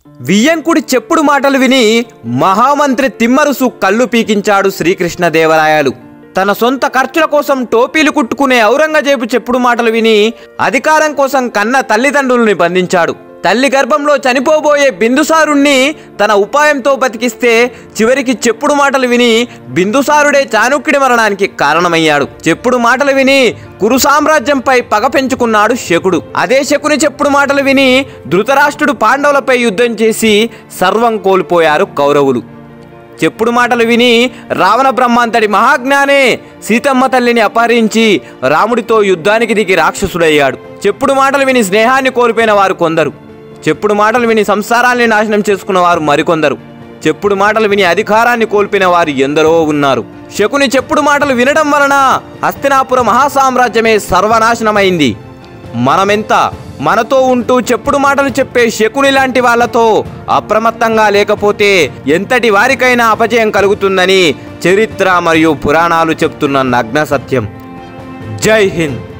వియ్యంకుడి చెప్పుడు మాటలు విని మహామంత్రి తిమ్మరుసు కళ్ళు పీకించాడు శ్రీకృష్ణదేవరాయలు తన సొంత ఖర్చుల కోసం టోపీలు కుట్టుకునే ఔరంగజేబు చెప్పుడు మాటలు విని అధికారం కోసం కన్న తల్లిదండ్రుల్ని బంధించాడు తల్లి గర్భంలో చనిపోబోయే బిందుసారుణ్ణి తన ఉపాయంతో బతికిస్తే చివరికి చెప్పుడు మాటలు విని బిందుసారుడే చాణుక్యుడి మరణానికి కారణమయ్యాడు చెప్పుడు మాటలు విని కురు సామ్రాజ్యంపై పగ పెంచుకున్నాడు శకుడు అదే శకుని చెప్పుడు మాటలు విని ధృతరాష్ట్రుడు పాండవులపై యుద్ధం చేసి సర్వం కోల్పోయారు కౌరవులు చెప్పుడు మాటలు విని రావణ బ్రహ్మాంతడి మహాజ్ఞానే సీతమ్మ తల్లిని అపహరించి రాముడితో యుద్ధానికి దిగి రాక్షసుడయ్యాడు చెప్పుడు మాటలు విని స్నేహాన్ని కోల్పోయిన వారు కొందరు చెప్పుడు మాటలు విని సంసారాన్ని నాశనం చేసుకున్న వారు మరికొందరు చెప్పుడు మాటలు విని అధికారాన్ని కోల్పోయిన వారు ఎందరో ఉన్నారు శకుని చెప్పుడు మాటలు వినడం వలన హస్తినాపుర మహాసామ్రాజ్యమే సర్వనాశనమైంది మనమెంత మనతో ఉంటూ చెప్పుడు మాటలు చెప్పే శకుని లాంటి వాళ్ళతో అప్రమత్తంగా లేకపోతే ఎంతటి వారికైనా అపజయం కలుగుతుందని చరిత్ర మరియు పురాణాలు చెప్తున్న నగ్న సత్యం జై హింద్